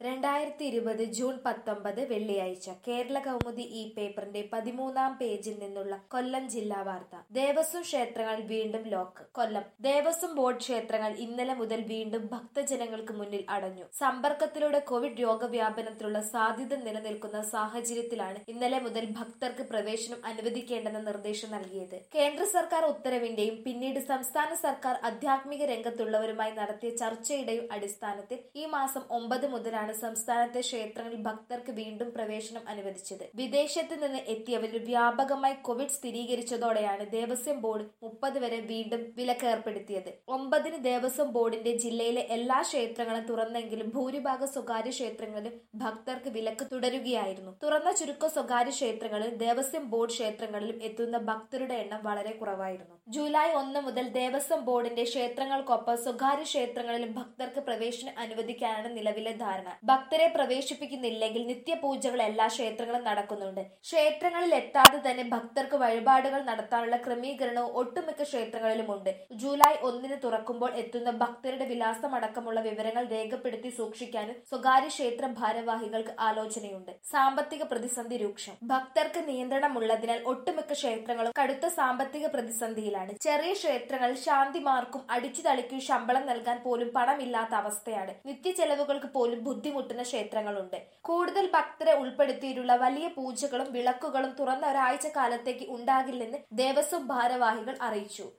രണ്ടായിരത്തി ഇരുപത് ജൂൺ പത്തൊമ്പത് വെള്ളിയാഴ്ച കേരള കൗമുദി ഈ പേപ്പറിന്റെ പതിമൂന്നാം പേജിൽ നിന്നുള്ള കൊല്ലം ജില്ലാ വാർത്ത ദേവസ്വം ക്ഷേത്രങ്ങൾ വീണ്ടും ലോക്ക് കൊല്ലം ദേവസ്വം ബോർഡ് ക്ഷേത്രങ്ങൾ ഇന്നലെ മുതൽ വീണ്ടും ഭക്തജനങ്ങൾക്ക് മുന്നിൽ അടഞ്ഞു സമ്പർക്കത്തിലൂടെ കോവിഡ് രോഗവ്യാപനത്തിലുള്ള സാധ്യത നിലനിൽക്കുന്ന സാഹചര്യത്തിലാണ് ഇന്നലെ മുതൽ ഭക്തർക്ക് പ്രവേശനം അനുവദിക്കേണ്ടെന്ന നിർദ്ദേശം നൽകിയത് കേന്ദ്ര സർക്കാർ ഉത്തരവിന്റെയും പിന്നീട് സംസ്ഥാന സർക്കാർ ആധ്യാത്മിക രംഗത്തുള്ളവരുമായി നടത്തിയ ചർച്ചയുടെയും അടിസ്ഥാനത്തിൽ ഈ മാസം ഒമ്പത് മുതലാണ് സംസ്ഥാനത്തെ ക്ഷേത്രങ്ങളിൽ ഭക്തർക്ക് വീണ്ടും പ്രവേശനം അനുവദിച്ചത് വിദേശത്ത് നിന്ന് എത്തിയവരിൽ വ്യാപകമായി കോവിഡ് സ്ഥിരീകരിച്ചതോടെയാണ് ദേവസ്വം ബോർഡ് മുപ്പത് വരെ വീണ്ടും വിലക്ക് ഏർപ്പെടുത്തിയത് ഒമ്പതിന് ദേവസ്വം ബോർഡിന്റെ ജില്ലയിലെ എല്ലാ ക്ഷേത്രങ്ങളും തുറന്നെങ്കിലും ഭൂരിഭാഗം സ്വകാര്യ ക്ഷേത്രങ്ങളിലും ഭക്തർക്ക് വിലക്ക് തുടരുകയായിരുന്നു തുറന്ന ചുരുക്കം സ്വകാര്യ ക്ഷേത്രങ്ങളിൽ ദേവസ്വം ബോർഡ് ക്ഷേത്രങ്ങളിലും എത്തുന്ന ഭക്തരുടെ എണ്ണം വളരെ കുറവായിരുന്നു ജൂലൈ ഒന്ന് മുതൽ ദേവസ്വം ബോർഡിന്റെ ക്ഷേത്രങ്ങൾക്കൊപ്പം സ്വകാര്യ ക്ഷേത്രങ്ങളിലും ഭക്തർക്ക് പ്രവേശനം അനുവദിക്കാനാണ് നിലവിലെ ധാരണ ഭക്തരെ പ്രവേശിപ്പിക്കുന്നില്ലെങ്കിൽ നിത്യപൂജകൾ എല്ലാ ക്ഷേത്രങ്ങളും നടക്കുന്നുണ്ട് ക്ഷേത്രങ്ങളിൽ എത്താതെ തന്നെ ഭക്തർക്ക് വഴിപാടുകൾ നടത്താനുള്ള ക്രമീകരണവും ഒട്ടുമിക്ക ക്ഷേത്രങ്ങളിലുമുണ്ട് ജൂലൈ ഒന്നിന് തുറക്കുമ്പോൾ എത്തുന്ന ഭക്തരുടെ വിലാസമടക്കമുള്ള വിവരങ്ങൾ രേഖപ്പെടുത്തി സൂക്ഷിക്കാനും സ്വകാര്യ ക്ഷേത്ര ഭാരവാഹികൾക്ക് ആലോചനയുണ്ട് സാമ്പത്തിക പ്രതിസന്ധി രൂക്ഷം ഭക്തർക്ക് നിയന്ത്രണമുള്ളതിനാൽ ഒട്ടുമിക്ക ക്ഷേത്രങ്ങളും കടുത്ത സാമ്പത്തിക പ്രതിസന്ധിയിലാണ് ചെറിയ ക്ഷേത്രങ്ങളിൽ ശാന്തിമാർക്കും അടിച്ചു തളിക്കും ശമ്പളം നൽകാൻ പോലും പണമില്ലാത്ത അവസ്ഥയാണ് നിത്യചെലവുകൾക്ക് പോലും ബുദ്ധിമുട്ടുന്ന ക്ഷേത്രങ്ങളുണ്ട് കൂടുതൽ ഭക്തരെ ഉൾപ്പെടുത്തിയിട്ടുള്ള വലിയ പൂജകളും വിളക്കുകളും തുറന്ന ഒരാഴ്ച കാലത്തേക്ക് ഉണ്ടാകില്ലെന്ന് ദേവസ്വം ഭാരവാഹികൾ അറിയിച്ചു